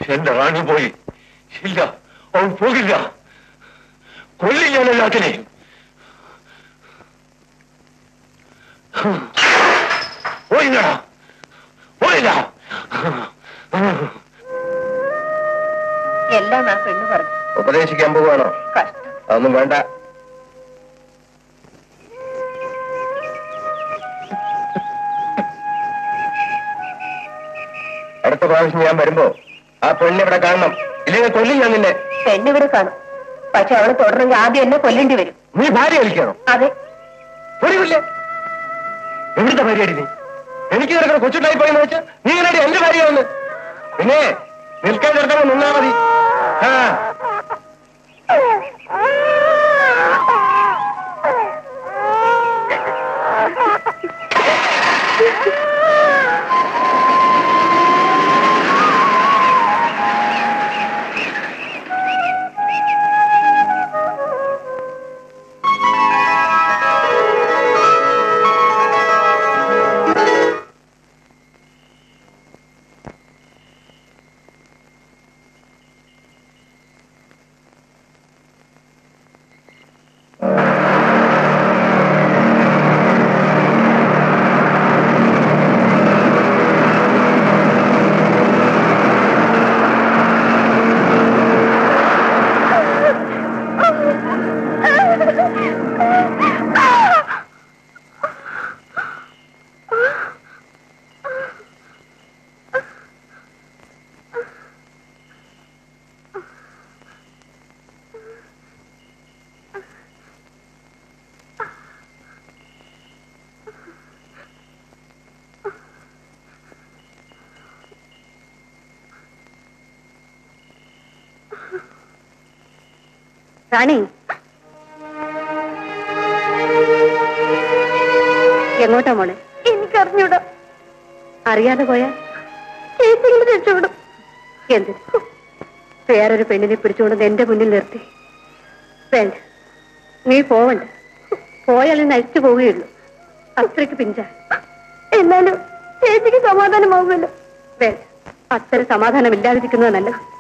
എന്റെ റാണി പോയി ഇല്ല അവൻ പോകില്ല കൊല്ലി ഞാൻ എല്ലാത്തിനെയും പോയില്ല പോയില്ല എല്ലാം ആ പെണ്ണ് പറഞ്ഞു ഉപദേശിക്കാൻ പോവാണോ കഷ്ടം അതൊന്നും വേണ്ട അടുത്ത പ്രാവശ്യം ഞാൻ വരുമ്പോ ആ പെണ്ണിവിടെ കാണണം ഇല്ലെങ്കിൽ കൊല്ലും ഞാൻ നിന്നെ പെണ്ണിവിടെ കാണും പക്ഷെ അവളെ തുടർന്നെങ്കിൽ ആദ്യം എന്നെ കൊല്ലേണ്ടി വരും നീ ഭാര്യ കളിക്കണോ അതെ ഒരില്ല എവിടുത്തെ ഭാര്യയാടി നീ എനിക്ക് കിടക്കുന്ന കൊച്ചുണ്ടായി പോയെന്ന് വെച്ച് നീ ഇങ്ങനെ എന്റെ ഭാര്യ വന്ന് പിന്നെ നിൽക്കാൻ കിടക്കുമ്പോ നിന്നാ മതി ആ റാണി എങ്ങോട്ടാ മോളെ എനിക്കറിഞ്ഞൂടാ അറിയാതെ പോയാ ചേച്ചിങ്ങനെ രക്ഷപ്പെടും എന്ത് വേറൊരു പെണ്ണിനെ പിടിച്ചുകൊണ്ട് എന്റെ മുന്നിൽ നിർത്തി വേണ്ട നീ പോവണ്ട പോയാൽ നീ നശിച്ചു പോവുകയുള്ളൂ അത്രയ്ക്ക് പിഞ്ച എന്നാലും ചേച്ചിക്ക് സമാധാനമാവുമല്ലോ വേണ്ട അത്ര സമാധാനം ഇല്ലാതിരിക്കുന്നത് നല്ലത്